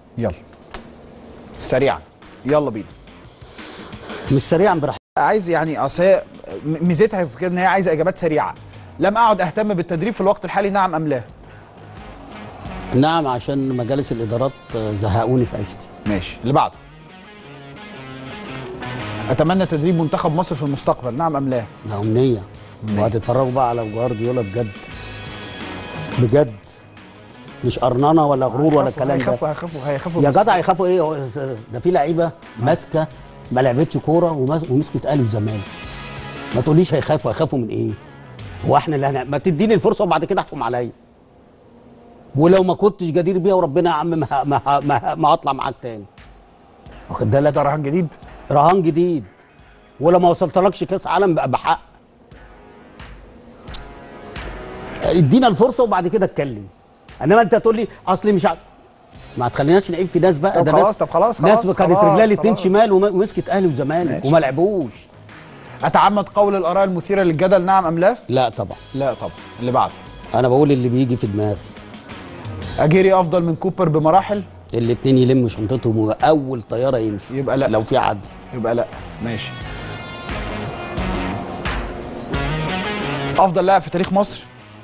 يلا سريعا يلا بينا مش سريعا براحتك عايز يعني اصل هي م- ميزتها في كده ان هي عايزه اجابات سريعه لم اعد اهتم بالتدريب في الوقت الحالي نعم ام لا نعم عشان مجالس الادارات آه، زهقوني في عيشتي ماشي اللي بعده اتمنى تدريب منتخب مصر في المستقبل نعم ام لا ده امنيه وهتتفرجوا بقى على جوارديولا بجد بجد مش قرننه ولا غرور ولا هيخافوا- الكلام ده هيخافوا هيخافوا هيخافوا يا بس. جدع يخافوا ايه هو ده في لعيبه ماسكه ما لعبتش كوره ومس- ومسكت اهلي وزمالك ما تقوليش هيخافوا هيخافوا من ايه هو احنا اللي هن... ما تديني الفرصه وبعد كده احكم عليا ولو ما كنتش جدير بيها وربنا يا عم ما ه- ما ه- ما, ه- ما هطلع معاك تاني واخد بالك ده رهان جديد رهان جديد ولو ما وصلتلكش كاس عالم بقى بحق ادينا الفرصه وبعد كده اتكلم انما انت تقول لي اصلي مش ع... ما تخليناش نعيب في ناس بقى طب ده خلاص، ناس طب خلاص، ناس خلاص، كانت خلاص، رجلها الاثنين خلاص. شمال وم- ومسكت اهلي وزمالك ماشي. وما لعبوش اتعمد قول الاراء المثيره للجدل نعم ام لا لا طبعا لا طبعا اللي بعده انا بقول اللي بيجي في دماغي اجيري افضل من كوبر بمراحل الاثنين يلموا شنطتهم واول طياره يمشوا يبقى لا. لو في عدل يبقى لا ماشي افضل لاعب في تاريخ مصر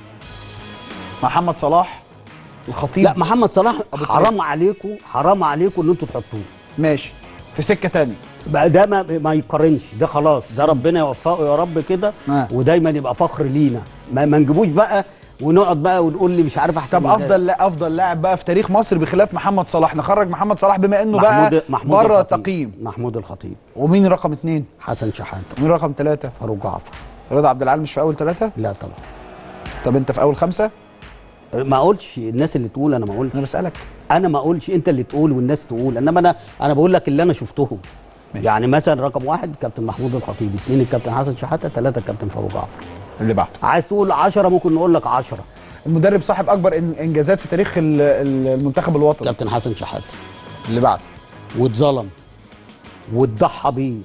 محمد صلاح الخطيب لا محمد صلاح أبو حرام عليكم حرام عليكم ان انتوا تحطوه ماشي في سكه تانية بقى ده ما, ما يقارنش ده خلاص ده ربنا يوفقه يا رب كده آه. ودايما يبقى فخر لينا ما, ما نجيبوش بقى ونقعد بقى ونقول لي مش عارف احسن طب من ده. افضل لا افضل لاعب بقى في تاريخ مصر بخلاف محمد صلاح نخرج محمد صلاح بما انه محمود بقى محمود بره الخطيب. التقييم محمود الخطيب ومين رقم اثنين حسن شحاته ومين رقم ثلاثة فاروق جعفر رضا عبد العال مش في اول ثلاثة لا طبعا طب انت في اول خمسة ما اقولش الناس اللي تقول انا ما اقولش انا بسالك انا ما اقولش انت اللي تقول والناس تقول انما انا انا بقول لك اللي انا شفتهم ماشي. يعني مثلا رقم واحد كابتن محمود الخطيب اثنين الكابتن حسن شحاته ثلاثه الكابتن فاروق جعفر اللي بعده عايز تقول 10 ممكن نقول لك 10 المدرب صاحب اكبر إن- انجازات في تاريخ ال- ال- المنتخب الوطني كابتن حسن شحاته اللي بعده واتظلم واتضحى بيه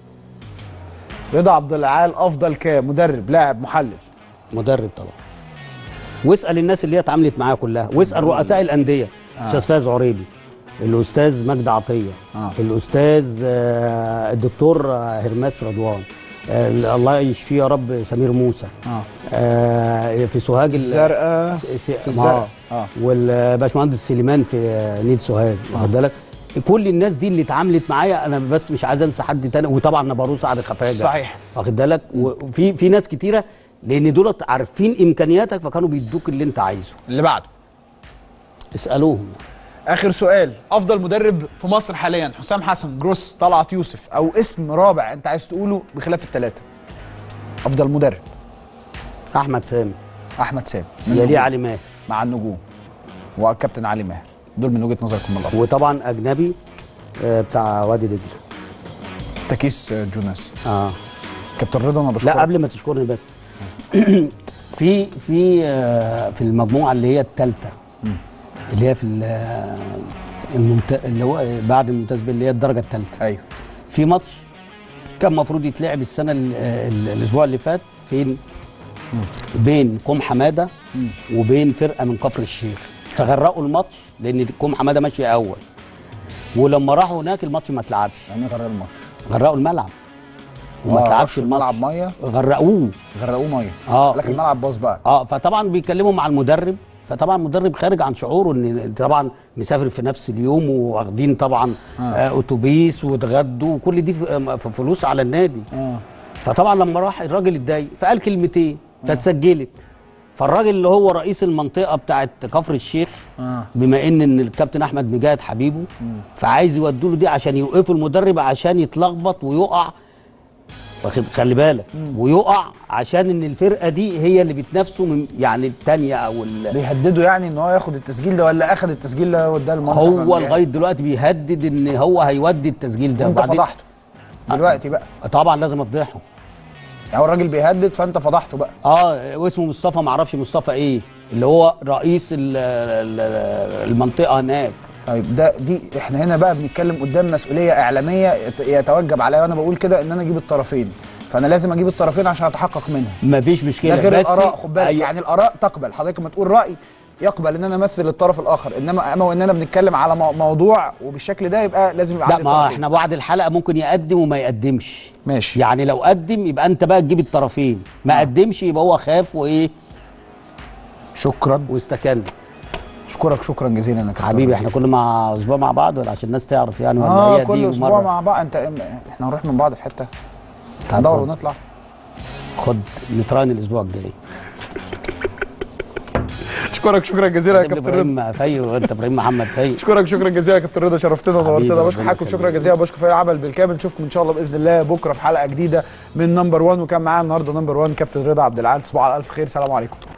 رضا عبد العال افضل كمدرب لاعب محلل مدرب طبعا واسال الناس اللي هي اتعاملت معاه كلها واسال رؤساء الانديه استاذ فايز عريبي الاستاذ مجدي عطيه آه. الاستاذ آه، الدكتور آه، هرماس رضوان آه، الله يشفيه يا رب سمير موسى اه آه، في سوهاج ال- الزرقاء س- في ما- الزرقاء اه والباشمهندس سليمان في آه، نيل سوهاج واخد بالك كل الناس دي اللي اتعاملت معايا انا بس مش عايز انسى حد تاني وطبعا نبروس سعد خفاجه صحيح. واخد بالك وفي في ناس كتيره لان دولت عارفين امكانياتك فكانوا بيدوك اللي انت عايزه اللي بعده اسالوهم اخر سؤال افضل مدرب في مصر حاليا حسام حسن جروس طلعت يوسف او اسم رابع انت عايز تقوله بخلاف الثلاثه افضل مدرب احمد سامي احمد سامي يليه علي ماهر مع النجوم والكابتن علي ماهر دول من وجهه نظركم من الافضل وطبعا اجنبي آه، بتاع وادي دجله تكيس جوناس اه كابتن رضا انا بشكرك لا قبل ما تشكرني بس في في آه، في المجموعه اللي هي الثالثه اللي هي في ال- آه، الممت... اللي هو بعد الممتاز بيه اللي هي الدرجه الثالثه ايوه في ماتش كان المفروض يتلعب السنه ال- ال- الاسبوع اللي فات فين بين كوم حماده وبين فرقه من كفر الشيخ فغرقوا الماتش لان كوم حماده ماشي اول ولما راحوا هناك الماتش ما اتلعبش يعني غرقوا الماتش غرقوا الملعب وما آه، اتلعبش رشوا الملعب الماتش ميه غرقوه غرقوه ميه اه لكن الملعب باظ بقى اه فطبعا بيتكلموا مع المدرب فطبعا المدرب خارج عن شعوره ان طبعا مسافر في نفس اليوم واخدين طبعا آه اتوبيس واتغدوا وكل دي ف- آه، ف- فلوس على النادي اه فطبعا لما راح الراجل اتضايق فقال كلمتين فاتسجلت فالراجل اللي هو رئيس المنطقه بتاعت كفر الشيخ اه بما ان ان الكابتن احمد مجاهد حبيبه فعايز يودوا له دي عشان يوقفوا المدرب عشان يتلخبط ويقع واخد خلي بالك ويقع عشان ان الفرقه دي هي اللي بتنافسه من يعني الثانيه او ال- بيهددوا يعني ان هو ياخد التسجيل ده ولا اخد التسجيل ده واداه للمنصب هو لغايه دلوقتي بيهدد ان هو هيودي التسجيل ده انت وبعدين- فضحته دلوقتي بقى طبعا لازم افضحه يعني هو الراجل بيهدد فانت فضحته بقى اه واسمه مصطفى معرفش مصطفى ايه اللي هو رئيس ال- ال- المنطقه هناك طيب ده دي احنا هنا بقى بنتكلم قدام مسؤوليه اعلاميه يت- يتوجب عليا وانا بقول كده ان انا اجيب الطرفين فانا لازم اجيب الطرفين عشان اتحقق منها مفيش مشكله ده غير بس الاراء خد بالك أيوة. يعني الاراء تقبل حضرتك لما تقول راي يقبل ان انا امثل الطرف الاخر انما اما واننا بنتكلم على مو- موضوع وبالشكل ده يبقى لازم يبقى لا عندي ما الطرفين. احنا بعد الحلقه ممكن يقدم وما يقدمش ماشي يعني لو قدم يبقى انت بقى تجيب الطرفين ما قدمش يبقى هو خاف وايه شكرا واستكن اشكرك شكرا جزيلا يا كابتن حبيبي ربيع. احنا كل مع اسبوع مع بعض ولا عشان الناس تعرف يعني ولا اه هي كل دي اسبوع ومرة؟ مع بعض انت احنا هنروح من بعض في حته طب ندور خد- ونطلع خد نتراين الاسبوع الجاي اشكرك شكرا جزيلا يا كابتن كابتن رضا ابراهيم فايق وانت ابراهيم محمد فايق اشكرك شكرا جزيلا يا كابتن رضا شرفتنا حبيبي، ونورتنا بشكر ربنا حضراتكم شكرا يخليك. جزيلا بشكر فريق العمل بالكامل نشوفكم ان شاء الله باذن الله بكره في حلقه جديده من نمبر 1 وكان معانا النهارده نمبر 1 كابتن رضا عبد العال تصبحوا على الف خير سلام عليكم